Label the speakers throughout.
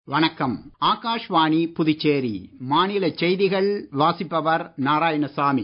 Speaker 1: வணக்கம் ஆகாஷ்வாணி புதுச்சேரி மாநில செய்திகள் வாசிப்பவர் நாராயணசாமி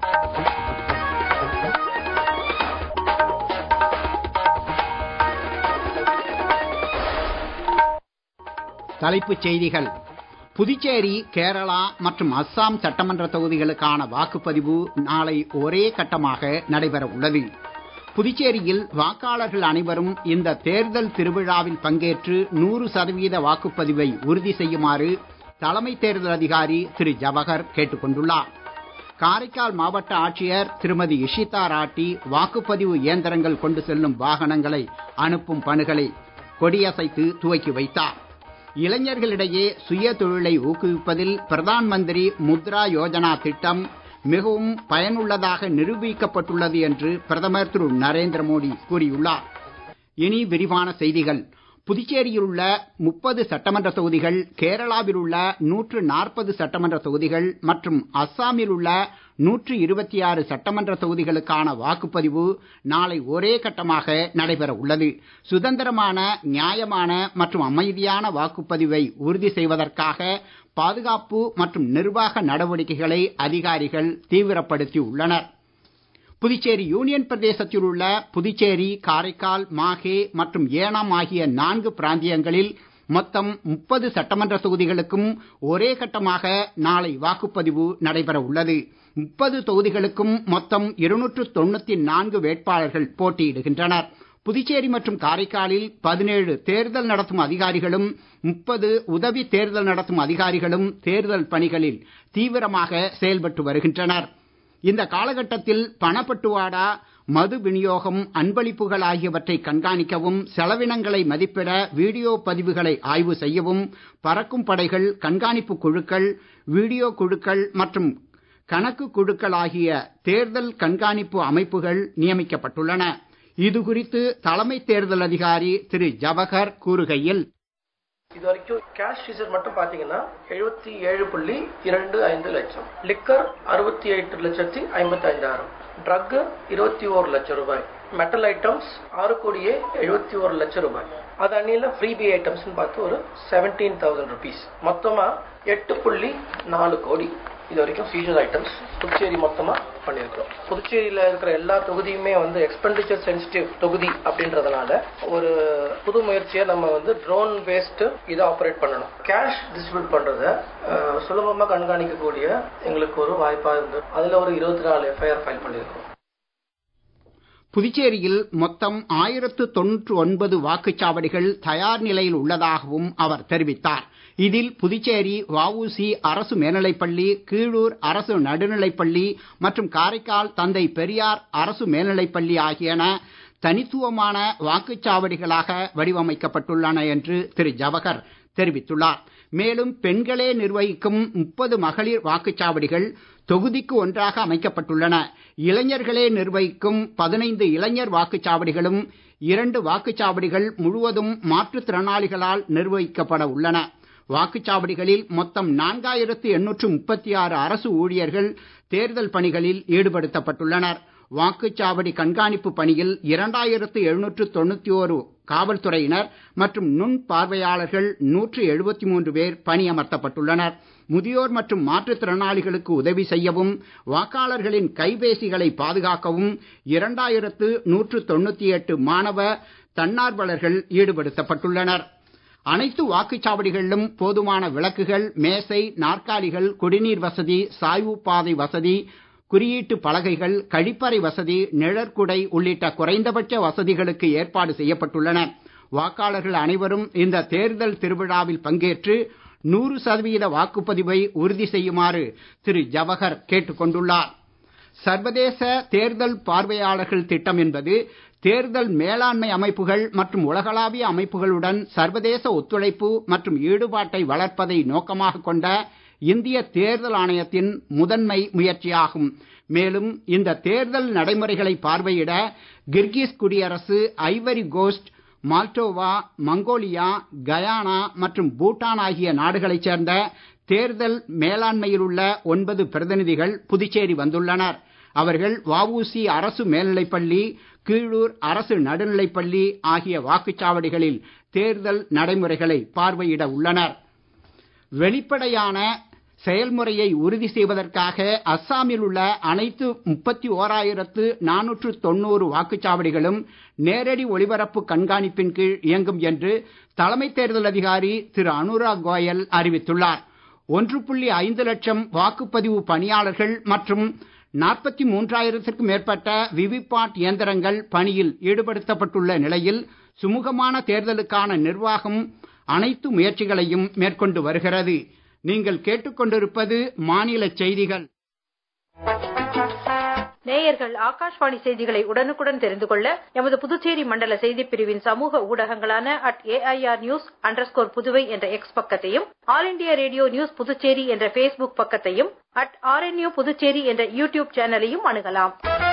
Speaker 1: தலைப்புச் செய்திகள் புதுச்சேரி கேரளா மற்றும் அஸ்ஸாம் சட்டமன்ற தொகுதிகளுக்கான வாக்குப்பதிவு நாளை ஒரே கட்டமாக நடைபெற உள்ளது புதுச்சேரியில் வாக்காளர்கள் அனைவரும் இந்த தேர்தல் திருவிழாவில் பங்கேற்று நூறு சதவீத வாக்குப்பதிவை உறுதி செய்யுமாறு தலைமை தேர்தல் அதிகாரி திரு ஜவஹர் கேட்டுக் கொண்டுள்ளார் காரைக்கால் மாவட்ட ஆட்சியர் திருமதி இஷிதா ராட்டி வாக்குப்பதிவு இயந்திரங்கள் கொண்டு செல்லும் வாகனங்களை அனுப்பும் பணிகளை கொடியசைத்து துவக்கி வைத்தார் இளைஞர்களிடையே சுய தொழிலை ஊக்குவிப்பதில் பிரதான் மந்திரி முத்ரா யோஜனா திட்டம் மிகவும் பயனுள்ளதாக நிரூபிக்கப்பட்டுள்ளது என்று பிரதமர் திரு நரேந்திர மோடி கூறியுள்ளார் இனி விரிவான செய்திகள் புதுச்சேரியில் உள்ள முப்பது சட்டமன்ற தொகுதிகள் கேரளாவில் உள்ள நூற்று நாற்பது சட்டமன்ற தொகுதிகள் மற்றும் அஸ்ஸாமில் உள்ள நூற்று இருபத்தி ஆறு சட்டமன்ற தொகுதிகளுக்கான வாக்குப்பதிவு நாளை ஒரே கட்டமாக நடைபெற உள்ளது சுதந்திரமான நியாயமான மற்றும் அமைதியான வாக்குப்பதிவை உறுதி செய்வதற்காக பாதுகாப்பு மற்றும் நிர்வாக நடவடிக்கைகளை அதிகாரிகள் தீவிரப்படுத்தி உள்ளனர் புதுச்சேரி யூனியன் பிரதேசத்தில் உள்ள புதுச்சேரி காரைக்கால் மாஹே மற்றும் ஏனாம் ஆகிய நான்கு பிராந்தியங்களில் மொத்தம் முப்பது சட்டமன்ற தொகுதிகளுக்கும் ஒரே கட்டமாக நாளை வாக்குப்பதிவு நடைபெற உள்ளது முப்பது தொகுதிகளுக்கும் மொத்தம் இருநூற்று தொண்ணூத்தி நான்கு வேட்பாளர்கள் போட்டியிடுகின்றனர் புதுச்சேரி மற்றும் காரைக்காலில் பதினேழு தேர்தல் நடத்தும் அதிகாரிகளும் முப்பது உதவி தேர்தல் நடத்தும் அதிகாரிகளும் தேர்தல் பணிகளில் தீவிரமாக செயல்பட்டு வருகின்றனர் இந்த காலகட்டத்தில் பணப்பட்டுவாடா மது விநியோகம் அன்பளிப்புகள் ஆகியவற்றை கண்காணிக்கவும் செலவினங்களை மதிப்பிட வீடியோ பதிவுகளை ஆய்வு செய்யவும் பறக்கும் படைகள் கண்காணிப்பு குழுக்கள் வீடியோ குழுக்கள் மற்றும் கணக்கு குழுக்கள் ஆகிய தேர்தல் கண்காணிப்பு அமைப்புகள் நியமிக்கப்பட்டுள்ளன இது குறித்து தலைமை தேர்தல் அதிகாரி திரு ஜவஹர் கூறுகையில்
Speaker 2: இது வரைக்கும் கேஷ் ரிசர்வ் மட்டும் பாத்தீங்கன்னா எழுபத்தி ஏழு புள்ளி இரண்டு ஐந்து லட்சம் லிக்கர் அறுபத்தி எட்டு லட்சத்தி ஐம்பத்தி ஐந்தாயிரம் ட்ரக் இருபத்தி ஓரு லட்சம் ரூபாய் மெட்டல் ஐட்டம்ஸ் ஆறு கோடியே எழுபத்தி ஒரு லட்சம் ரூபாய் அது அன்னில ஃப்ரீபி ஐட்டம்ஸ் பார்த்து ஒரு செவன்டீன் தௌசண்ட் ருபீஸ் மொத்தமா எட்டு புள்ளி நாலு கோடி இது வரைக்கும் சீசன் ஐட்டம்ஸ் புதுச்சேரி மொத்தமா பண்ணியிருக்கிறோம் புதுச்சேரியில இருக்கிற எல்லா தொகுதியுமே வந்து எக்ஸ்பெண்டிச்சர் சென்சிட்டிவ் தொகுதி அப்படின்றதுனால ஒரு புது முயற்சியை நம்ம வந்து ட்ரோன் பேஸ்டு இதை ஆப்ரேட் பண்ணணும் கேஷ் டிஸ்ட்ரிபியூட் பண்றத சுலபமா கண்காணிக்கக்கூடிய எங்களுக்கு ஒரு வாய்ப்பா இருந்து அதுல ஒரு இருபத்தி நாலு எஃப்ஐஆர் ஃபைல் பண்ணியிருக்கோம்
Speaker 1: புதுச்சேரியில் மொத்தம் ஆயிரத்து தொன்னூற்று ஒன்பது வாக்குச்சாவடிகள் தயார் நிலையில் உள்ளதாகவும் அவர் தெரிவித்தார் இதில் புதுச்சேரி வஉசி அரசு மேல்நிலைப்பள்ளி கீழூர் அரசு நடுநிலைப்பள்ளி மற்றும் காரைக்கால் தந்தை பெரியார் அரசு மேல்நிலைப்பள்ளி ஆகியன தனித்துவமான வாக்குச்சாவடிகளாக வடிவமைக்கப்பட்டுள்ளன என்று திரு ஜவஹர் தெரிவித்துள்ளார் மேலும் பெண்களே நிர்வகிக்கும் முப்பது மகளிர் வாக்குச்சாவடிகள் தொகுதிக்கு ஒன்றாக அமைக்கப்பட்டுள்ளன இளைஞர்களே நிர்வகிக்கும் பதினைந்து இளைஞர் வாக்குச்சாவடிகளும் இரண்டு வாக்குச்சாவடிகள் முழுவதும் மாற்றுத்திறனாளிகளால் நிர்வகிக்கப்பட உள்ளன வாக்குச்சாவடிகளில் மொத்தம் நான்காயிரத்து எண்ணூற்று முப்பத்தி ஆறு அரசு ஊழியர்கள் தேர்தல் பணிகளில் ஈடுபடுத்தப்பட்டுள்ளனர் வாக்குச்சாவடி கண்காணிப்பு பணியில் இரண்டாயிரத்து எழுநூற்று தொண்ணூத்தி ஓரு காவல்துறையினர் மற்றும் நுண் பார்வையாளர்கள் நூற்று எழுபத்தி மூன்று பேர் பணியமர்த்தப்பட்டுள்ளனர் முதியோர் மற்றும் மாற்றுத்திறனாளிகளுக்கு உதவி செய்யவும் வாக்காளர்களின் கைபேசிகளை பாதுகாக்கவும் இரண்டாயிரத்து நூற்று தொண்ணூத்தி எட்டு மாணவ தன்னார்வலர்கள் ஈடுபடுத்தப்பட்டுள்ளனர் அனைத்து வாக்குச்சாவடிகளிலும் போதுமான விளக்குகள் மேசை நாற்காலிகள் குடிநீர் வசதி சாய்வு பாதை வசதி குறியீட்டு பலகைகள் கழிப்பறை வசதி நிழற்குடை உள்ளிட்ட குறைந்தபட்ச வசதிகளுக்கு ஏற்பாடு செய்யப்பட்டுள்ளன வாக்காளர்கள் அனைவரும் இந்த தேர்தல் திருவிழாவில் பங்கேற்று நூறு சதவீத வாக்குப்பதிவை உறுதி செய்யுமாறு திரு ஜவஹர் கேட்டுக் கொண்டுள்ளார் சர்வதேச தேர்தல் பார்வையாளர்கள் திட்டம் என்பது தேர்தல் மேலாண்மை அமைப்புகள் மற்றும் உலகளாவிய அமைப்புகளுடன் சர்வதேச ஒத்துழைப்பு மற்றும் ஈடுபாட்டை வளர்ப்பதை நோக்கமாக கொண்ட இந்திய தேர்தல் ஆணையத்தின் முதன்மை முயற்சியாகும் மேலும் இந்த தேர்தல் நடைமுறைகளை பார்வையிட கிர்கிஸ் குடியரசு Ivory Coast Moldova Mongolia Guyana மற்றும் பூட்டான் ஆகிய நாடுகளைச் சேர்ந்த தேர்தல் மேலாண்மையில் உள்ள ஒன்பது பிரதிநிதிகள் புதுச்சேரி வந்துள்ளனர் அவர்கள் வஉசி அரசு மேல்நிலைப்பள்ளி கீழூர் அரசு நடுநிலைப்பள்ளி ஆகிய வாக்குச்சாவடிகளில் தேர்தல் நடைமுறைகளை பார்வையிட உள்ளனர் வெளிப்படையான செயல்முறையை உறுதி செய்வதற்காக அஸ்ஸாமில் உள்ள அனைத்து முப்பத்தி ஓராயிரத்து நானூற்று தொண்ணூறு வாக்குச்சாவடிகளும் நேரடி ஒளிபரப்பு கண்காணிப்பின் கீழ் இயங்கும் என்று தலைமை தேர்தல் அதிகாரி திரு அனுராக் கோயல் அறிவித்துள்ளார் ஒன்று புள்ளி ஐந்து லட்சம் வாக்குப்பதிவு பணியாளர்கள் மற்றும் நாற்பத்தி மூன்றாயிரத்திற்கும் மேற்பட்ட விவிபாட் இயந்திரங்கள் பணியில் ஈடுபடுத்தப்பட்டுள்ள நிலையில் சுமூகமான தேர்தலுக்கான நிர்வாகம் அனைத்து முயற்சிகளையும் மேற்கொண்டு வருகிறது நீங்கள் கேட்டுக்கொண்டிருப்பது மாநில செய்திகள்
Speaker 3: நேயர்கள் ஆகாஷ்வாணி செய்திகளை உடனுக்குடன் தெரிந்து கொள்ள எமது புதுச்சேரி மண்டல செய்திப் பிரிவின் சமூக ஊடகங்களான at AIR news underscore Puduvai என்ற எக்ஸ் பக்கத்தையும் All India radio news Puducherry என்ற பேஸ்புக் பக்கத்தையும் அட் ஆர்என்யூ புதுச்சேரி என்ற யூடியூப் சேனலையும் அணுகலாம்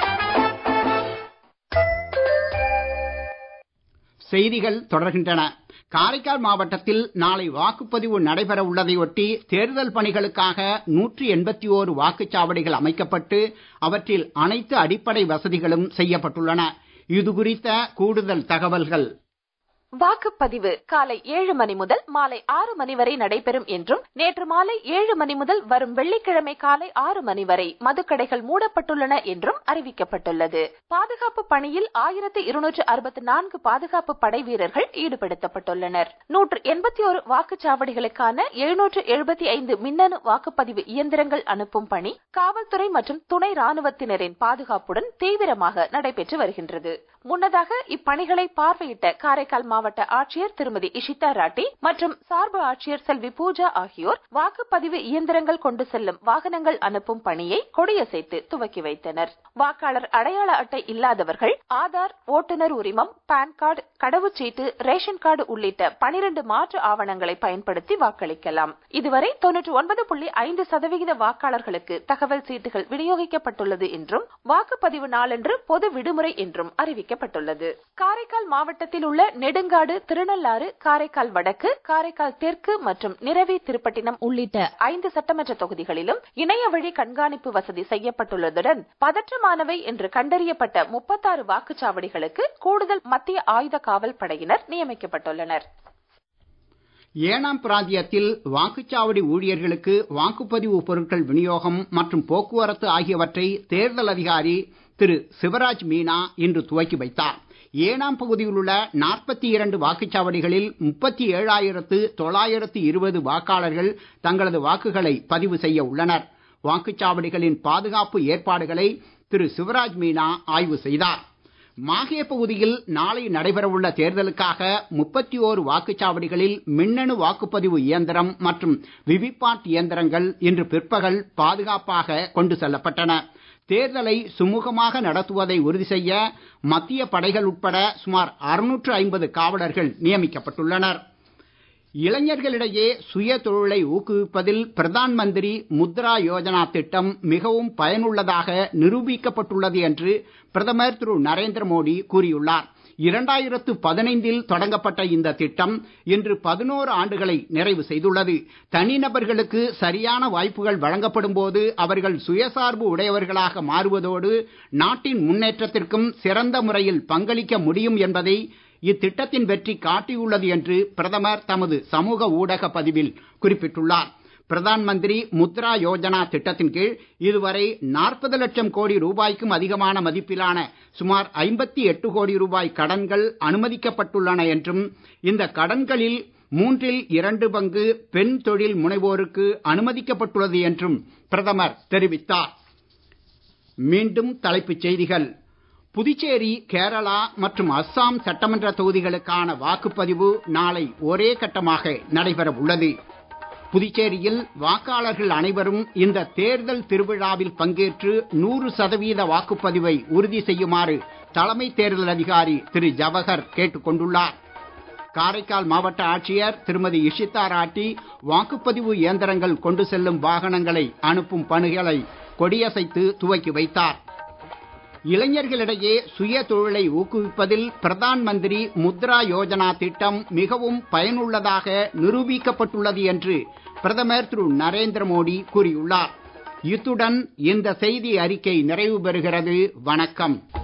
Speaker 1: செய்திகள் தொடர்கின்றன காரைக்கால் மாவட்டத்தில் நாளை வாக்குப்பதிவு நடைபெற உள்ளதையொட்டி தேர்தல் பணிகளுக்காக நூற்றி எண்பத்தி ஓரு வாக்குச்சாவடிகள் அமைக்கப்பட்டு அவற்றில் அனைத்து அடிப்படை வசதிகளும் செய்யப்பட்டுள்ளன இது குறித்த கூடுதல் தகவல்கள்
Speaker 4: வாக்குப்பதிவு காலை ஏழு மணி முதல் மாலை ஆறு மணி வரை நடைபெறும் என்றும் நேற்று மாலை ஏழு மணி முதல் வரும் வெள்ளிக்கிழமை காலை ஆறு மணி வரை மதுக்கடைகள் மூடப்பட்டுள்ளன என்றும் அறிவிக்கப்பட்டுள்ளது பாதுகாப்பு பணியில் ஆயிரத்தி இருநூற்று அறுபத்தி நான்கு பாதுகாப்பு படை வீரர்கள் ஈடுபடுத்தப்பட்டுள்ளனர் நூற்று எண்பத்தி ஒரு வாக்குச்சாவடிகளுக்கான எழுநூற்று எழுபத்தி ஐந்து மின்னணு வாக்குப்பதிவு இயந்திரங்கள் அனுப்பும் பணி காவல்துறை மற்றும் துணை ராணுவத்தினரின் பாதுகாப்புடன் தீவிரமாக நடைபெற்று வருகின்றது முன்னதாக இப்பணிகளை பார்வையிட்ட காரைக்கால் மாவட்ட ஆட்சியர் திருமதி இஷிதா ராட்டி மற்றும் சார்பு ஆட்சியர் செல்வி பூஜா ஆகியோர் வாக்குப்பதிவு இயந்திரங்கள் கொண்டு செல்லும் வாகனங்கள் அனுப்பும் பணியை கொடியசைத்து துவக்கி வைத்தனர் வாக்காளர் அடையாள அட்டை இல்லாதவர்கள் ஆதார் ஓட்டுநர் உரிமம் பான் கார்டு கடவுச்சீட்டு ரேஷன் கார்டு உள்ளிட்ட பனிரெண்டு மாற்று ஆவணங்களை பயன்படுத்தி வாக்களிக்கலாம் இதுவரை தொன்னூற்றி ஒன்பது புள்ளி ஐந்து சதவிகித வாக்காளர்களுக்கு தகவல் சீட்டுகள் விநியோகிக்கப்பட்டுள்ளது என்றும் வாக்குப்பதிவு நாளன்று பொது விடுமுறை என்றும் அறிவிக்கப்பட்டுள்ளது காரைக்கால் மாவட்டத்தில் உள்ள நெடுங்காடு திருநள்ளாறு காரைக்கால் வடக்கு காரைக்கால் தெற்கு மற்றும் நிரவி திருப்பட்டினம் உள்ளிட்ட ஐந்து சட்டமன்ற தொகுதிகளிலும் இணைய வழி கண்காணிப்பு வசதி செய்யப்பட்டுள்ளதுடன் பதற்றமானவை என்று கண்டறியப்பட்ட முப்பத்தாறு வாக்குச்சாவடிகளுக்கு கூடுதல் மத்திய ஆயுத காவல் படையினர் நியமிக்கப்பட்டுள்ளனர்
Speaker 1: ஏனாம் பிராந்தியத்தில் வாக்குச்சாவடி ஊழியர்களுக்கு வாக்குப்பதிவு பொருட்கள் விநியோகம் மற்றும் போக்குவரத்து ஆகியவற்றை தேர்தல் அதிகாரி திரு சிவராஜ் மீனா இன்று துவக்கி வைத்தார் ஏனாம் பகுதியில் உள்ள நாற்பத்தி இரண்டு வாக்குச்சாவடிகளில் முப்பத்தி ஏழாயிரத்து தொள்ளாயிரத்து இருபது வாக்காளர்கள் தங்களது வாக்குகளை பதிவு செய்ய உள்ளனர் வாக்குச்சாவடிகளின் பாதுகாப்பு ஏற்பாடுகளை திரு சிவராஜ் மீனா ஆய்வு செய்தார் மாஹே பகுதியில் நாளை நடைபெறவுள்ள தேர்தலுக்காக முப்பத்தி ஓரு வாக்குச்சாவடிகளில் மின்னணு வாக்குப்பதிவு இயந்திரம் மற்றும் விவிபாட் இயந்திரங்கள் இன்று பிற்பகல் பாதுகாப்பாக கொண்டு செல்லப்பட்டன தேர்தலை சுமூகமாக நடத்துவதை உறுதி செய்ய மத்திய படைகள் உட்பட சுமார் அறுநூற்று ஐம்பது காவலர்கள் நியமிக்கப்பட்டுள்ளனர் இளைஞர்களிடையே சுய தொழிலை ஊக்குவிப்பதில் பிரதான் மந்திரி முத்ரா யோஜனா திட்டம் மிகவும் பயனுள்ளதாக நிரூபிக்கப்பட்டுள்ளது என்று பிரதமர் திரு நரேந்திர மோடி கூறியுள்ளார் இரண்டாயிரத்து பதினைந்தில் தொடங்கப்பட்ட இந்த திட்டம் இன்று பதினோரு ஆண்டுகளை நிறைவு செய்துள்ளது தனிநபர்களுக்கு சரியான வாய்ப்புகள் வழங்கப்படும் போது அவர்கள் சுயசார்பு உடையவர்களாக மாறுவதோடு நாட்டின் முன்னேற்றத்திற்கும் சிறந்த முறையில் பங்களிக்க முடியும் என்பதை இத்திட்டத்தின் வெற்றி காட்டியுள்ளது என்று பிரதமர் தமது சமூக ஊடக பதிவில் குறிப்பிட்டுள்ளார் பிரதான் மந்திரி முத்ரா யோஜனா திட்டத்தின் கீழ் இதுவரை நாற்பது லட்சம் கோடி ரூபாய்க்கும் அதிகமான மதிப்பிலான சுமார் ஐம்பத்தி எட்டு கோடி ரூபாய் கடன்கள் அனுமதிக்கப்பட்டுள்ளன என்றும் இந்த கடன்களில் மூன்றில் இரண்டு பங்கு பெண் தொழில் முனைவோருக்கு அனுமதிக்கப்பட்டுள்ளது என்றும் பிரதமர் தெரிவித்தார் மீண்டும் தலைப்புச் செய்திகள் புதுச்சேரி கேரளா மற்றும் அஸ்ஸாம் சட்டமன்ற தொகுதிகளுக்கான வாக்குப்பதிவு நாளை ஒரே கட்டமாக நடைபெற உள்ளது புதுச்சேரியில் வாக்காளர்கள் அனைவரும் இந்த தேர்தல் திருவிழாவில் பங்கேற்று நூறு சதவீத வாக்குப்பதிவை உறுதி செய்யுமாறு தலைமை தேர்தல் அதிகாரி திரு ஜவஹர் கேட்டுக் கொண்டுள்ளார் காரைக்கால் மாவட்ட ஆட்சியர் திருமதி இஷிதா ராட்டி வாக்குப்பதிவு இயந்திரங்கள் கொண்டு செல்லும் வாகனங்களை அனுப்பும் பணிகளை கொடியசைத்து துவக்கி வைத்தார் இளைஞர்களிடையே சுய தொழிலை ஊக்குவிப்பதில் பிரதான் மந்திரி முத்ரா யோஜனா திட்டம் மிகவும் பயனுள்ளதாக நிரூபிக்கப்பட்டுள்ளது என்று பிரதமர் திரு நரேந்திர மோடி கூறியுள்ளார் இத்துடன் இந்த செய்தி அறிக்கை நிறைவு பெறுகிறது வணக்கம்